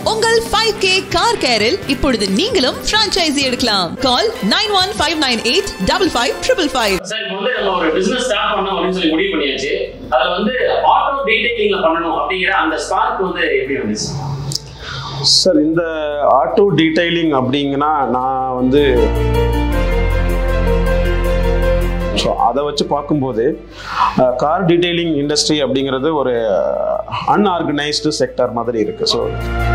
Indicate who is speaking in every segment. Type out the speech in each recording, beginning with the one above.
Speaker 1: உங்கள் five K car கேரில் இப்பொழுது நீங்களும் பிரான்ச்சைசி எடுக்கலாம் call nine one five nine eight double five triple five
Speaker 2: sir இப்போ வந்து நம்ம ஒரு பிசினஸ் ஸ்டார்ட் பண்ணோம் அப்படின்னு சொல்லி முடிவு பண்ணியாச்சு அதுல வந்து ஆட்டோ டீடைலிங்ல பண்ணணும் அப்படிங்கிற அந்த ஸ்பார்க் வந்து எப்படி வந்துச்சு
Speaker 3: சார் இந்த ஆட்டோ டீடைலிங் அப்படிங்கன்னா நான் வந்து ஸோ அதை வச்சு பார்க்கும்போது கார் டீடைலிங் இண்டஸ்ட்ரி அப்படிங்கிறது ஒரு அன்ஆர்கனைஸ்டு செக்டர் மாதிரி இருக்கு ஸோ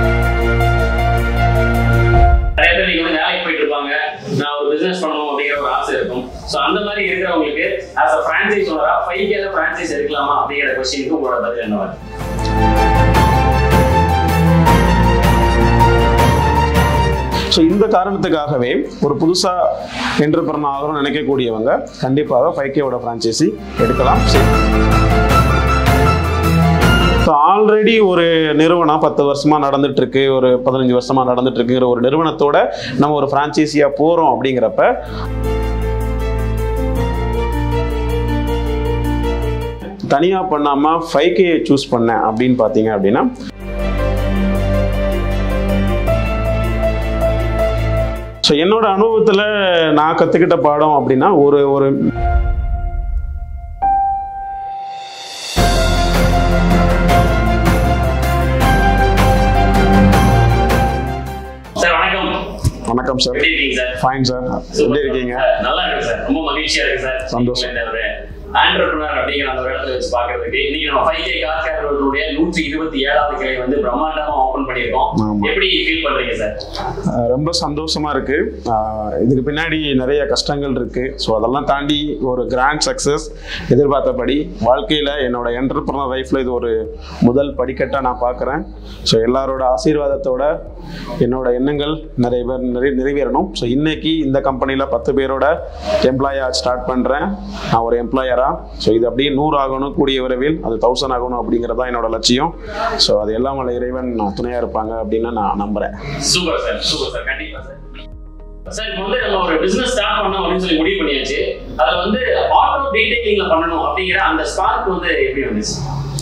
Speaker 2: நிறைய பேர் நீங்க வந்து வேலைக்கு போயிட்டு இருப்பாங்க நான் ஒரு பிசினஸ் பண்ணணும் அப்படிங்கிற ஒரு ஆசை இருக்கும் ஸோ அந்த மாதிரி இருக்கிறவங்களுக்கு ஆஸ் அ பிரான்சைஸ் ஓனரா ஃபைவ் கேல பிரான்சைஸ் எடுக்கலாமா அப்படிங்கிற கொஸ்டினுக்கு உங்களோட பதில் என்னவா இருக்கு?
Speaker 3: ஸோ இந்த காரணத்துக்காகவே ஒரு புதுசாக என்டர்பிரனர் ஆகணும்னு நினைக்கக்கூடியவங்க கண்டிப்பாக ஃபைவ் கேவோட ஃப்ரான்ச்சைசி எடுக்கலாம் சரி ஸோ ஆல்ரெடி ஒரு நிறுவனம் பத்து வருஷமா நடந்துட்டு இருக்கு ஒரு பதினஞ்சு வருஷமா நடந்துட்டு இருக்குங்கிற ஒரு நிறுவனத்தோட நம்ம ஒரு ஃப்ரான்ச்சைசியா போறோம் அப்படிங்கிறப்ப தனியா பண்ணாம ஃபைவ் கே சூஸ் பண்ணேன் அப்படின்னு பார்த்தீங்க அப்படின்னா ஸோ என்னோட அனுபவத்தில் நான் கற்றுக்கிட்ட பாடம் அப்படின்னா ஒரு ஒரு
Speaker 2: சார் வணக்கம்
Speaker 3: வணக்கம் சார்
Speaker 2: எப்படி இருக்கீங்க சார்
Speaker 3: ஃபைன் சார் எப்படி இருக்கீங்க
Speaker 2: சார், நல்லா இருக்கு சார் ரொம்ப மகிழ்ச்சியா இருக்கு சார்
Speaker 3: சந்தோஷம்.
Speaker 2: நீங்க இந்த ஒரு ஆண்டர்பிரினர் அப்படிங்கிற அந்த ஒரு இடத்துல வச்சு பாக்குறதுக்கு இன்னைக்கு நம்ம ஃபைவ் கே கார் கேரளுடைய நூற்றி இருபத்தி ஏழாவது கிளை வந்து பிரம்மாண்டமா ஓபன் பண்ணியிருக்கோம்
Speaker 3: ஆமா.
Speaker 2: எப்படி ஃபீல் பண்றீங்க சார்
Speaker 3: அஹ் ரொம்ப சந்தோஷமா இருக்கு அஹ் இதுக்கு பின்னாடி நிறைய கஷ்டங்கள் இருக்கு ஸோ அதெல்லாம் தாண்டி ஒரு கிராண்ட் சக்ஸஸ் எதிர்பார்த்தபடி வாழ்க்கையில என்னோட என்டர்பிரனர் லைஃப்ல இது ஒரு முதல் படிக்கட்டா நான் பார்க்குறேன் ஸோ எல்லாரோட ஆசீர்வாதத்தோட என்னோட எண்ணங்கள் நிறைய பேர் நிறை நிறைவேறணும் ஸோ இன்னைக்கு இந்த கம்பெனியில் பத்து பேரோட எம்ப்ளாயா ஸ்டார்ட் பண்ணுறேன் நான் ஒரு எம்ப்ளாயரா ஸோ இது அப்படியே நூறு ஆகணும் கூடிய விரைவில் அது தௌசண்ட் ஆகணும் அப்படிங்கிறது தான் என்னோட லட்சியம் ஸோ அது எல்லாம் வல்ல இறைவன் துணையாக இருப்பாங்க அப்படின்னு நான் நம்புகிறேன்
Speaker 2: சூப்பர் சார் சூப்பர் சார் கண்டிப்பா சார் சார் இப்போ வந்து நம்ம ஒரு பிசினஸ் ஸ்டார்ட் பண்ணோம் அப்படின்னு சொல்லி முடிவு பண்ணியாச்சு அதுல வந்து ஆட்டோ டீடைலிங்ல பண்ணணும் அப்படிங்கிற அந்த ஸ்பார்க் வந்து எப்படி வந்துச்சு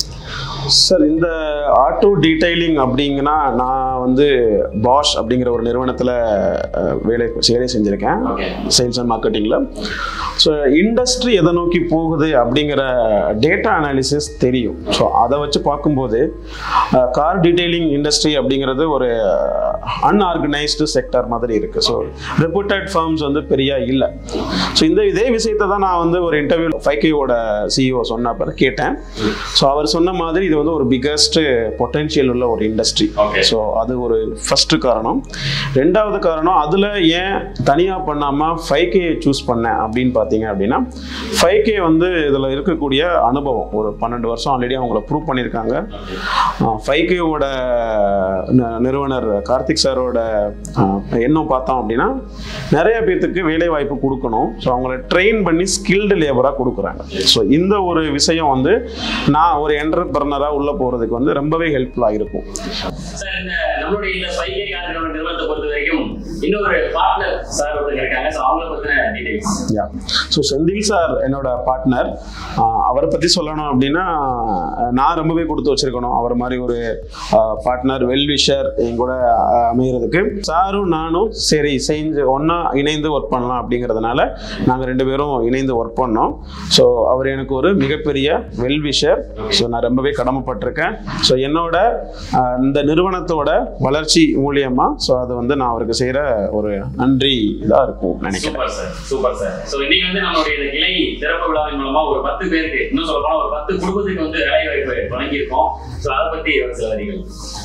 Speaker 3: சார் இந்த ஆட்டோ டீடைலிங் அப்படிங்கன்னா நான் வந்து பாஷ் அப்படிங்கிற ஒரு நிறுவனத்தில் வேலை வேலை செஞ்சுருக்கேன்
Speaker 2: ஓகே
Speaker 3: சேல்ஸ் அண்ட் மார்க்கெட்டிங்கில் ஸோ இண்டஸ்ட்ரி எதை நோக்கி போகுது அப்படிங்கிற டேட்டா அனாலிசிஸ் தெரியும் ஸோ அதை வச்சு பார்க்கும்போது கார் டீடைலிங் இண்டஸ்ட்ரி அப்படிங்கிறது ஒரு அன்ஆர்கனைஸ்டு செக்டர் மாதிரி இருக்குது ஸோ ரெப்யூட்டட் ஃபார்ம்ஸ் வந்து பெரிய இல்லை ஸோ இந்த இதே விஷயத்தை தான் நான் வந்து ஒரு இன்டர்வியூ ஃபைவ் கேவோட சிஇஓ சொன்னப்ப கேட்டேன் ஸோ அவர் சொன்ன மாதிரி இது வந்து ஒரு பிக்கஸ்ட் பொட்டென்ஷியல் உள்ள ஒரு இண்டஸ்ட்ரி
Speaker 2: Okay.
Speaker 3: ஸோ அது ஒரு ஃபர்ஸ்ட் காரணம் ரெண்டாவது காரணம் அதில் ஏன் தனியாக பண்ணாமல் ஃபைவ் கே சூஸ் பண்ணேன் அப்படின்னு பார்த்தீங்க அப்படின்னா ஃபைவ் கே வந்து இதில் இருக்கக்கூடிய அனுபவம் ஒரு பன்னெண்டு வருஷம் ஆல்ரெடி அவங்கள ப்ரூவ் பண்ணியிருக்காங்க ஃபைவ் கேவோட நிறுவனர் கார்த்திக் சாரோட எண்ணம் பார்த்தோம் அப்படின்னா நிறைய பேர்த்துக்கு வேலை வாய்ப்பு கொடுக்கணும் ஸோ அவங்கள ட்ரெயின் பண்ணி ஸ்கில்டு லேபராக கொடுக்குறாங்க ஸோ இந்த ஒரு விஷயம் வந்து நான் ஒரு என்டர்பிரனராக உள்ளே போகிறதுக்கு வந்து ரொம்பவே ஹெல்ப்ஃபுல்லாக இருக்கும்
Speaker 2: சார் இந்த நம்மளுடைய இந்த ஃபைவ் கே கார் நிறுவனத்தை பொறுத்த வரைக்கும் இன்னொரு பார்ட்னர் சார் ஒருத்தங்க இருக்காங்க ஸோ அவங்கள பத்தின details
Speaker 3: yeah so Senthil sir என்னோட பார்ட்னர் அவரை பற்றி சொல்லணும் அப்படின்னா ஆஹ் நான் ரொம்பவே கொடுத்து வச்சிருக்கணும் அவர் மாதிரி ஒரு பார்ட்னர் வெல்விஷர் என் கூட ஆஹ் அமைகிறதுக்கு சாரும் நானும் சரி செஞ்சு ஒன்றா இணைந்து ஒர்க் பண்ணலாம் அப்படிங்கிறதுனால நாங்கள் ரெண்டு பேரும் இணைந்து ஒர்க் பண்ணோம் ஸோ அவர் எனக்கு ஒரு மிகப்பெரிய வெல்விஷர் ஸோ நான் ரொம்பவே கடமைப்பட்டிருக்கேன் ஸோ என்னோட ஆஹ் இந்த நிறுவனத்தோட வளர்ச்சி மூலியமா ஸோ அது வந்து நான் அவருக்கு செய்கிற ஒரு நன்றி இதாக இருக்கும் நினைக்கிறேன்
Speaker 2: super sir super sir so இன்னைக்கு வந்து நம்மளுடைய இந்த கிளை திறப்பு விழாவின் மூலமா ஒரு பத்து பேருக்கு இன்னும் சொல்ல போனா ஒரு பத்து குடும்பத்துக்கு வந்து வேலை வாய்ப்பு வழங்கியிருக்கோம் ஸோ அதை பத்தி ஒரு சில வரிகள்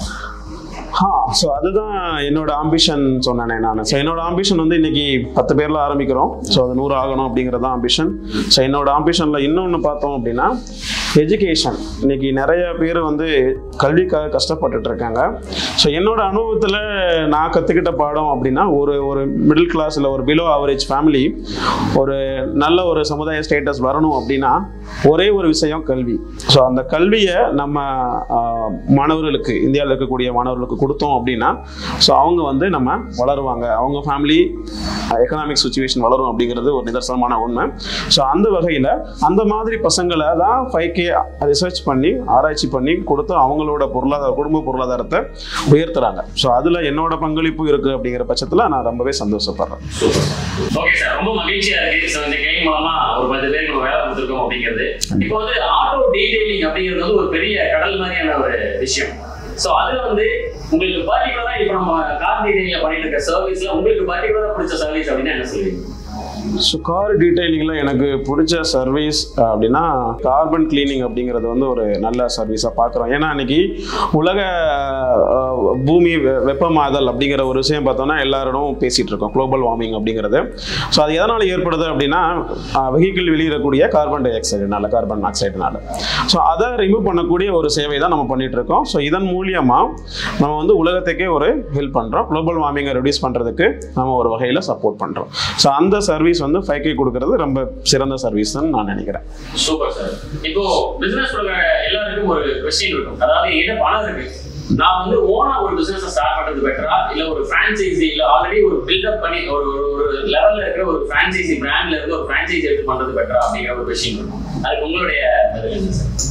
Speaker 3: ஆ ஸோ அதுதான் என்னோட ஆம்பிஷன் சொன்னேனே நான் ஸோ என்னோட ஆம்பிஷன் வந்து இன்னைக்கு பத்து பேர்ல ஆரம்பிக்கிறோம் ஸோ அது நூறு ஆகணும் அப்படிங்கிறது தான் ஆம்பிஷன் ஸோ என்னோட ஆம்பிஷனில் இன்னொன்று பார்த்தோம் அப்படின்னா எஜுகேஷன் இன்னைக்கு நிறைய பேர் வந்து கல்விக்காக கஷ்டப்பட்டுட்டு இருக்காங்க ஸோ என்னோட அனுபவத்தில் நான் கற்றுக்கிட்ட பாடம் அப்படின்னா ஒரு ஒரு மிடில் கிளாஸ் இல்லை ஒரு பிலோ ஆவரேஜ் ஃபேமிலி ஒரு நல்ல ஒரு சமுதாய ஸ்டேட்டஸ் வரணும் அப்படின்னா ஒரே ஒரு விஷயம் கல்வி ஸோ அந்த கல்வியை நம்ம ஆஹ், மாணவர்களுக்கு இந்தியாவில் இருக்கக்கூடிய மாணவர்களுக்கு கொடுத்தோம் அப்படின்னா ஸோ அவங்க வந்து நம்ம வளருவாங்க அவங்க ஃபேமிலி எக்கனாமிக் சுச்சுவேஷன் வளரும் அப்படிங்கிறது ஒரு நிதர்சனமான உண்மை ஸோ அந்த வகையில் அந்த மாதிரி பசங்களை தான் ஃபைவ் கே ரிசர்ச் பண்ணி ஆராய்ச்சி பண்ணி கொடுத்து அவங்களோட பொருளாதார குடும்ப பொருளாதாரத்தை உயர்த்துறாங்க ஸோ அதில் என்னோட பங்களிப்பு இருக்குது அப்படிங்கிற பட்சத்தில் நான் ரொம்பவே சந்தோஷப்படுறேன்
Speaker 2: ஓகே சார் ரொம்ப மகிழ்ச்சியா இருக்கு ஸோ இந்த கேம் மூலமா ஒரு பத்து பேருக்கு நம்ம வேலை கொடுத்துருக்கோம் அப்படிங்கிறது இப்போ வந்து ஆட்டோ டீடைலிங் அப்படிங்கிறது வந்து ஒரு பெரிய கடல் மாதிரியான ஒரு விஷயம் ஸோ அதுல வந்து உங்களுக்கு பர்டிகுலரா இப்போ நம்ம கார் டீடைலிங்ல பண்ணிட்டு இருக்க சர்வீஸ்ல உங்களுக்கு பர்டிகுலரா பிடிச்ச சர்வீஸ் அப்படின்னா என்ன சொல்லுவீங்க
Speaker 3: ஸோ கார் டீடைலிங்கில் எனக்கு பிடிச்ச சர்வீஸ் அப்படின்னா கார்பன் கிளீனிங் அப்படிங்கிறது வந்து ஒரு நல்ல சர்வீஸாக பார்க்குறோம் ஏன்னா அன்னைக்கு உலக அஹ், பூமி வெ- வெப்பமாதல் அப்படிங்கிற ஒரு விஷயம் பார்த்தோம்னா எல்லாரும் பேசிகிட்டு இருக்கோம் குளோபல் வார்மிங் அப்படிங்கிறது ஸோ அது எதனால் ஏற்படுது அப்படின்னா வெஹிக்கிள் வெளியிடக்கூடிய கார்பன் டை ஆக்சைடுனால கார்பன் ஆக்சைடுனால ஸோ அதை ரிமூவ் பண்ணக்கூடிய ஒரு சேவை தான் நம்ம பண்ணிட்டு இருக்கோம் ஸோ இதன் மூலியமாக நம்ம வந்து உலகத்துக்கே ஒரு ஹெல்ப் பண்ணுறோம் குளோபல் வார்மிங்கை ரெடியூஸ் பண்ணுறதுக்கு நம்ம ஒரு வகையில் சப்போர்ட் பண்ணுறோம் ஸோ அந்த சர்வீஸ் வந்து ஃபைவ் கே கொடுக்கறது ரொம்ப சிறந்த சர்வீஸ்னு நான் நினைக்கிறேன்
Speaker 2: சூப்பர் சார் இப்போ பிசினஸ் பண்ற எல்லாருக்கும் ஒரு கொஸ்டின் இருக்கும் அதாவது என்கிட்ட பணம் இருக்கு நான் வந்து ஓனா ஒரு பிசினஸ் ஸ்டார்ட் பண்றது பெட்டரா இல்ல ஒரு பிரான்சைசி இல்ல ஆல்ரெடி ஒரு பில்டப் பண்ணி ஒரு ஒரு- ஒரு லெவல்ல இருக்கிற ஒரு பிரான்சைசி பிராண்ட்ல இருந்து ஒரு பிரான்சைசி எடுத்து பண்றது பெட்டரா அப்படிங்கிற ஒரு கொஸ்டின் இருக்கும் அதுக்கு உங்களுடைய பதில் என்ன சார்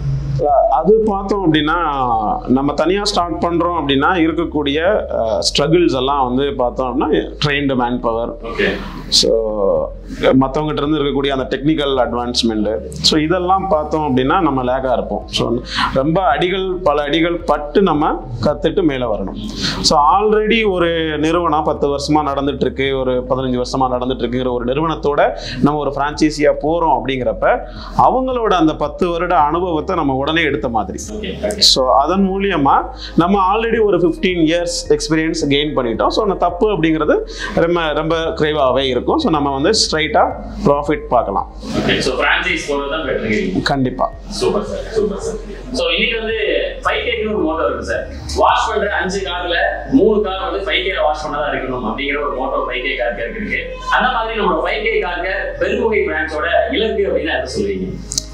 Speaker 3: அது பார்த்தோம் அப்படின்னா நம்ம தனியாக ஸ்டார்ட் பண்ணுறோம் அப்படின்னா இருக்கக்கூடிய ஸ்ட்ரகிள்ஸ் எல்லாம் வந்து பார்த்தோம் அப்படின்னா trained man power
Speaker 2: okay
Speaker 3: so மற்றவங்ககிட்ட இருந்து இருக்கக்கூடிய அந்த டெக்னிக்கல் அட்வான்ஸ்மெண்ட்டு ஸோ இதெல்லாம் பார்த்தோம் அப்படின்னா நம்ம லேக்காக இருப்போம் ஸோ ரொம்ப அடிகள் பல அடிகள் பட்டு நம்ம கற்றுட்டு மேலே வரணும் ஸோ ஆல்ரெடி ஒரு நிறுவனம் பத்து வருஷமாக நடந்துட்டு இருக்கு ஒரு பதினஞ்சு வருஷமாக நடந்துட்டு இருக்குங்கிற ஒரு நிறுவனத்தோட நம்ம ஒரு ஃப்ரான்ச்சைஸியாக போகிறோம் அப்படிங்கிறப்ப அவங்களோட அந்த பத்து வருட அனுபவத்தை நம்ம உடனே எடுத்த மாதிரி
Speaker 2: ஓகே
Speaker 3: ஸோ அதன் மூலியமா நம்ம ஆல்ரெடி ஒரு ஃபிஃப்டீன் இயர்ஸ் எக்ஸ்பீரியன்ஸ் கெயின் பண்ணிட்டோம் ஸோ அந்த தப்பு அப்படிங்கிறது ரொம்ப ரொம்ப குறைவாகவே இருக்கும் ஸோ நம்ம வந்து ஸ்ட்ரைட்டாக ப்ராஃபிட் பார்க்கலாம்
Speaker 2: ஓகே ஸோ பிரான்சைஸ் போறது தான் பெட்டர்
Speaker 3: கண்டிப்பாக
Speaker 2: super sir super sir so இன்னைக்கு வந்து ஃபைவ் கேக்கு ஒரு மோட்டோ இருக்கு சார் வாஷ் பண்ற அஞ்சு கார்ல மூணு கார் வந்து ஃபைவ் கே வாஷ் பண்ணதா இருக்கணும் அப்படிங்கிற ஒரு மோட்டோ ஃபைவ் கே கார் இருக்கு அந்த மாதிரி நம்மளோட ஃபைவ் கே கார்க்கு பெருமுகை பிரான்ச்சோட இலக்கு அப்படின்னா என்ன சொல்லுவீங்க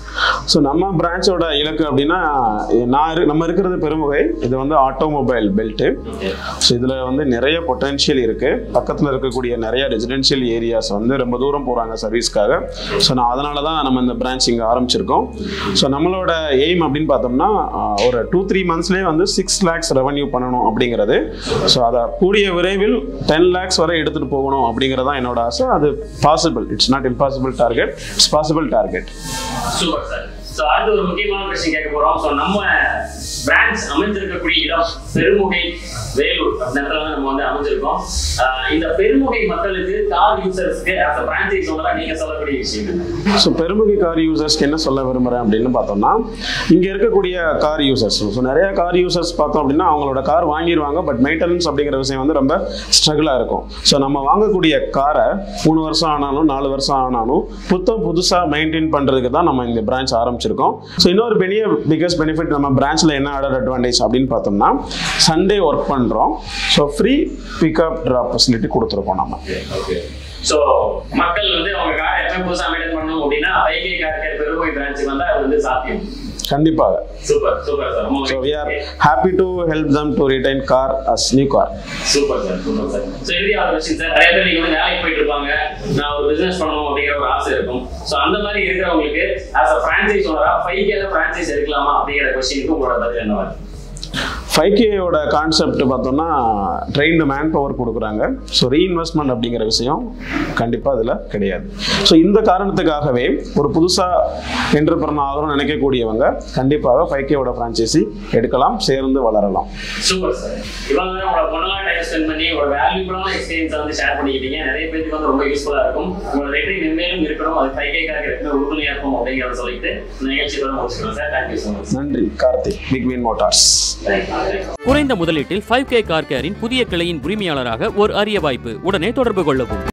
Speaker 3: ஸோ நம்ம பிரான்ச்சோட இலக்கு அப்படின்னா நான் இரு- நம்ம இருக்கிறது பெருமுகை இது வந்து ஆட்டோமொபைல் பெல்ட்டு ஸோ இதில் வந்து நிறைய பொட்டென்ஷியல் இருக்குது பக்கத்தில் இருக்கக்கூடிய நிறைய ரெசிடென்ஷியல் ஏரியாஸ் வந்து ரொம்ப தூரம் போகிறாங்க சர்வீஸ்க்காக ஸோ நான் அதனால தான் நம்ம இந்த பிரான்ச் இங்கே ஆரம்பிச்சிருக்கோம் ஸோ நம்மளோட எய்ம் அப்படின்னு பார்த்தோம்னா ஆஹ், ஒரு டூ த்ரீ மந்த்ஸ்லேயே வந்து சிக்ஸ் லேக்ஸ் ரெவன்யூ பண்ணணும் அப்படிங்கிறது ஸோ அதை கூடிய விரைவில் டென் லேக்ஸ் வரை எடுத்துகிட்டு போகணும் அப்படிங்கிறது தான் என்னோட ஆசை அது possible it's not impossible target it's possible target
Speaker 2: super sir so அடுத்து ஒரு முக்கியமான கொஸ்டின் கேட்க போறோம் ஸோ நம்ம பிரான்ச் அமைஞ்சிருக்கக்கூடிய இடம் பெருமுகை வேலூர் அந்த இடத்துல வந்து நம்ம வந்து அமைஞ்சிருக்கோம் ஆஹ் இந்த பெருமுகை மக்களுக்கு கார் யூசர்ஸ்க்கு ஆஸ் அ பிரான்சைஸ் ஓனரா நீங்க சொல்லக்கூடிய விஷயம் என்ன?
Speaker 3: ஸோ பெருமுகி கார் யூசர்ஸ்க்கு என்ன சொல்ல விரும்புகிறேன் அப்படின்னு பார்த்தோம்னா இங்கே இருக்கக்கூடிய கார் யூசர்ஸ் ஸோ நிறைய கார் யூசர்ஸ் பார்த்தோம் அப்படின்னா அவங்களோட கார் வாங்கிடுவாங்க பட் மெயின்டெனன்ஸ் அப்படிங்கிற விஷயம் வந்து ரொம்ப ஸ்ட்ரகிளாக இருக்கும் ஸோ நம்ம வாங்கக்கூடிய காரை மூணு வருஷம் ஆனாலும் நாலு வருஷம் ஆனாலும் புத்தம் புதுசாக மெயின்டைன் பண்ணுறதுக்கு தான் நம்ம இந்த பிரான்ச் ஆரம்பிச்சிருக்கோம் ஸோ இன்னொரு பெரிய பிகஸ்ட் பெனிஃபிட் நம்ம பிரான்ச்சில் என்ன ஆடர் அட்வான்டேஜ் அப்படின்னு பார்த்தோம்னா சண்டே ஒர்க் பண்ணுறோம் so free pickup drop facility கொடுத்துருக்கோம் நம்ம
Speaker 2: ஓகே ஸோ மக்கள் வந்து அவங்க கார் எப்போ புதுசாக மெயின்டைன் பண்ணணும் அப்படின்னா ஐகே கார் கேர் பெருமுகை பிரான்ச்சுக்கு வந்தா அது வந்து சாத்தியம்
Speaker 3: கண்டிப்பாக
Speaker 2: சூப்பர் சூப்பர் சார் ரொம்ப
Speaker 3: so we are happy to help them to retain car as new car
Speaker 2: super sir super sir so இறுதி ஒரு கொஸ்டின் சார் நிறைய பேர் நீங்க வந்து வேலைக்கு போயிட்டு இருப்பாங்க நான் ஒரு பிசினஸ் பண்ணணும் அப்படிங்கிற ஒரு ஆசை இருக்கும் ஸோ அந்த மாதிரி இருக்கிறவங்களுக்கு ஆஸ் அ பிரான்சைஸ் ஓனரா ஃபைவ் கேல பிரான்சைஸ் எடுக்கலாமா அப்படிங்கிற கொஸ்டினுக்கு உங்களோட பதில் என்னவா இருக்கு?
Speaker 3: ஃபைவ் கேயோட கான்செப்ட் பார்த்தோம்னா ட்ரெயின்டு மேன் பவர் கொடுக்குறாங்க ஸோ ரீஇன்வெஸ்ட்மெண்ட் அப்படிங்கிற விஷயம் கண்டிப்பாக அதில் கிடையாது ஸோ இந்த காரணத்துக்காகவே ஒரு புதுசாக என்டர்பிரனர் ஆகணும்னு நினைக்கக்கூடியவங்க கண்டிப்பாக ஃபைவ் கேயோட ஃப்ரான்ச்சைசி எடுக்கலாம் சேர்ந்து வளரலாம்
Speaker 2: சூப்பர் சார் இவ்வளவு நேரம் உங்களோட பொண்ணெல்லாம் டைம் ஸ்பெண்ட் பண்ணி உங்களோட வேல்யூபிளான எக்ஸ்பீரியன்ஸ் வந்து ஷேர் பண்ணிக்கிட்டீங்க நிறைய பேருக்கு வந்து ரொம்ப யூஸ்ஃபுல்லா இருக்கும் உங்களோட வெற்றி மென்மேலும் இருக்கணும் அது ஃபைவ் கேக்காக எப்பவுமே உறுதுணையா இருக்கும் அப்படிங்கிறத சொல்லிட்டு இந்த நிகழ்ச்சியோட முடிச்சுக்கிறோம் சார் தேங்க்யூ ஸோ மச்
Speaker 3: நன்றி Karthik big win motors
Speaker 2: thank you thank you
Speaker 4: குறைந்த முதலீட்டில் ஃபைவ் கே கார் கேரின் புதிய கிளையின் உரிமையாளராக ஒரு அரிய வாய்ப்பு உடனே தொடர்பு கொள்ளவும்